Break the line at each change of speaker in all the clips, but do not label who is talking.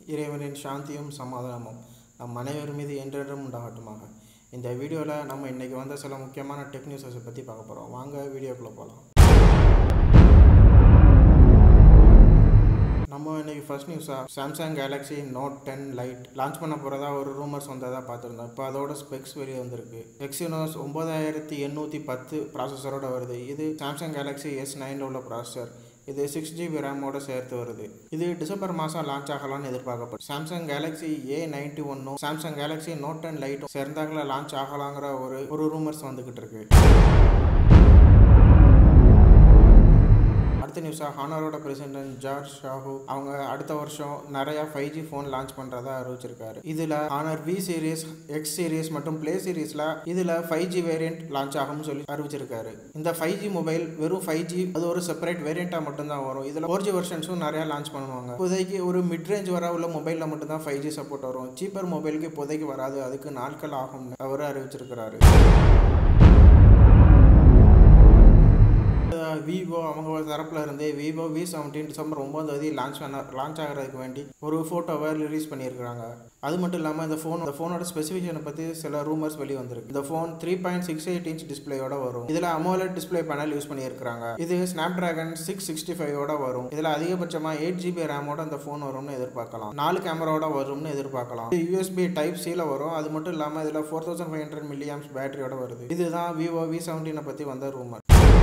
இறைவனின் சாந்தியும் சமாதானமும் நம் அனைவர் மீது என்றென்றும் உண்டாகட்டுமாக இந்த வீடியோவில் நம்ம இன்றைக்கி வந்த சில முக்கியமான டெக் நியூஸஸை பற்றி பார்க்க போகிறோம் வாங்க வீடியோக்குள்ளே போகலாம் நம்ம இன்னைக்கு ஃபர்ஸ்ட் நியூஸாக Samsung Galaxy Note ten lite launch பண்ண போகிறதா ஒரு ரூமர்ஸ் வந்ததாக பார்த்துருந்தோம் இப்போ அதோட ஸ்பெக்ஸ் வெளியே வந்திருக்கு எக்ஸினோஸ் ஒம்பதாயிரத்தி எண்ணூற்றி பத்து ப்ராசஸரோட வருது இது சாம்சங் கேலக்ஸி எஸ் நைனில் உள்ள ப்ராசஸர் இது சிக்ஸ் ஜிபி ரேமோட சேர்த்து வருது இது டிசம்பர் மாதம் லான்ச் ஆகலாம்னு எதிர்பார்க்கப்படும் சாம்சங் கேலக்ஸி ஏ நைன்டி ஒன்னும் சாம்சங் கேலக்ஸி நோட் டென் லைட்டும் சேர்ந்தாங்கள லான்ச் ஆகலாங்கிற ஒரு ஒரு ரூமர்ஸ் வந்துக்கிட்டு இருக்கு அடுத்த நியூஸாக ஹானரோட பிரசிடென்ட் ஜார்ஜ் ஷாஹூ அவங்க அடுத்த வருஷம் நிறையா ஃபைவ் ஜி ஃபோன் லான்ச் பண்ணுறதா அறிவிச்சிருக்காரு இதில் Honor V series X series மற்றும் ப்ளே சீரீஸில் இதில் ஃபைவ் ஜி வேரியன்ட் லான்ச் ஆகும்னு சொல்லி அறிவிச்சிருக்காரு இந்த ஃபைவ் ஜி மொபைல் வெறும் ஃபைவ் ஜி அது ஒரு செப்பரேட் வேரியண்ட்டாக மட்டும்தான் வரும் இதில் ஃபோர் ஜி வெர்ஷன்ஸும் நிறையா லான்ச் பண்ணுவாங்க இப்போதைக்கு ஒரு மிட் ரேஞ்ச் வர உள்ள மொபைலில் மட்டும்தான் ஃபைவ் ஜி சப்போர்ட் வரும் சீப்பர் மொபைலுக்கு இப்போதைக்கு வராது அதுக்கு நாட்கள் ஆகும்னு அவர் அறிவிச்சிருக்கிறாரு விவோ அவங்க தரப்புல இருந்து விவோ வி செவன்டீன் டிசம்பர் ஒன்பதாம் தேதி லான்ச் பண்ண லான்ச் ஆகிறதுக்கு வேண்டி ஒரு ஃபோட்டோவை ரிலீஸ் பண்ணியிருக்காங்க அது மட்டும் இல்லாமல் இந்த ஃபோன் இந்த ஃபோனோட ஸ்பெசிஃபிகேஷனை பற்றி சில ரூமர்ஸ் வெளியே வந்திருக்கு இந்த phone three point six eight inch டிஸ்பிளேயோட வரும் இதில் அமோலட் டிஸ்பிளே பேனல் யூஸ் பண்ணியிருக்காங்க இது ஸ்னாப் டிராகன் சிக்ஸ் சிக்ஸ்டி ஃபைவோட வரும் இதில் அதிகபட்சமாக எயிட் ஜிபி ரேமோட இந்த ஃபோன் வரும்னு எதிர்பார்க்கலாம் நாலு கேமராவோட வரும்னு எதிர்பார்க்கலாம் இது யூஎஸ்பி டைப் சியில் வரும் அது மட்டும் இல்லாமல் இதில் four thousand five hundred milliamps பேட்டரியோட வருது இதுதான் விவோ வி செவன்டீனை பற்றி வந்த ரூமர்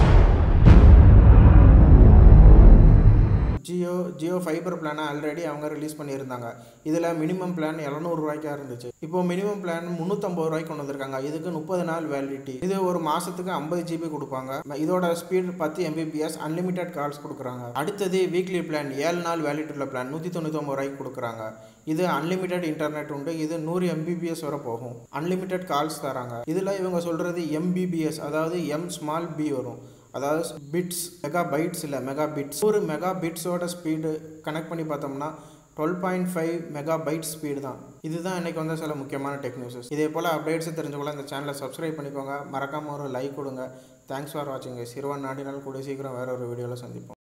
ஜியோ ஜியோ ஃபைபர் பிளானை ஆல்ரெடி அவங்க ரிலீஸ் பண்ணியிருந்தாங்க இதில் மினிமம் பிளான் எழுநூறுவாய்க்காக இருந்துச்சு இப்போ மினிமம் பிளான் முந்நூற்றம்பது ரூபாய்க்கு கொண்டு வந்திருக்காங்க இதுக்கு முப்பது நாள் வேலிடிட்டி இது ஒரு மாதத்துக்கு ஐம்பது ஜிபி கொடுப்பாங்க இதோட ஸ்பீட் பத்து எம்பிபிஎஸ் அன்லிமிட்டெட் கால்ஸ் கொடுக்குறாங்க அடுத்தது வீக்லி பிளான் ஏழு நாள் வேலிட் உள்ள பிளான் நூற்றி தொண்ணூத்தொம்பது ரூபாய்க்கு கொடுக்குறாங்க இது அன்லிமிட்டெட் இன்டர்நெட் உண்டு இது நூறு எம்பிபிஎஸ் வரை போகும் அன்லிமிட்டெட் கால்ஸ் தராங்க இதில் இவங்க சொல்கிறது எம்பிபிஎஸ் அதாவது எம் ஸ்மால் பி வரும் அதாவது பிட்ஸ் மெகா பைட்ஸ் இல்லை மெகா பிட்ஸ் ஒரு மெகா பிட்ஸோட ஸ்பீடு கனெக்ட் பண்ணி பார்த்தோம்னா twelve point five megabyte speed தான் இதுதான் இன்றைக்கி வந்த சில முக்கியமான டெக் நியூஸஸ் இதே போல் அப்டேட்ஸ் தெரிஞ்சுக்கொள்ள இந்த சேனலை சப்ஸ்கிரைப் பண்ணிக்கோங்க மறக்காமல் ஒரு லைக் கொடுங்க தேங்க்ஸ் ஃபார் வாட்சிங் சிறுவன் நாடினால் கூட சீக்கிரம் வேற ஒரு வீடியோவில் சந்திப்போம்